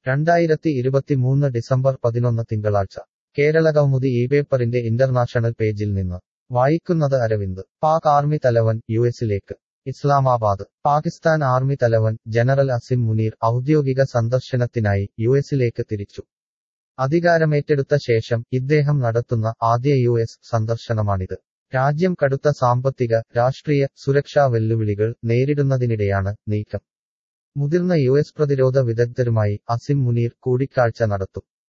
രണ്ടായിരത്തി ഇരുപത്തിമൂന്ന് ഡിസംബർ പതിനൊന്ന് തിങ്കളാഴ്ച കേരളകൗമുദി ഈ പേപ്പറിന്റെ ഇന്റർനാഷണൽ പേജിൽ നിന്ന് വായിക്കുന്നത് അരവിന്ദ് പാക് ആർമി തലവൻ യു എസിലേക്ക് ഇസ്ലാമാബാദ് പാകിസ്ഥാൻ ആർമി തലവൻ ജനറൽ അസിം മുനീർ ഔദ്യോഗിക സന്ദർശനത്തിനായി യു എസിലേക്ക് തിരിച്ചു അധികാരമേറ്റെടുത്ത ശേഷം ഇദ്ദേഹം നടത്തുന്ന ആദ്യ യു എസ് സന്ദർശനമാണിത് രാജ്യം കടുത്ത സാമ്പത്തിക രാഷ്ട്രീയ സുരക്ഷാ വെല്ലുവിളികൾ നേരിടുന്നതിനിടെയാണ് നീക്കം മുതിർന്ന യു എസ് പ്രതിരോധ വിദഗ്ധരുമായി അസിം മുനീർ കൂടിക്കാഴ്ച നടത്തും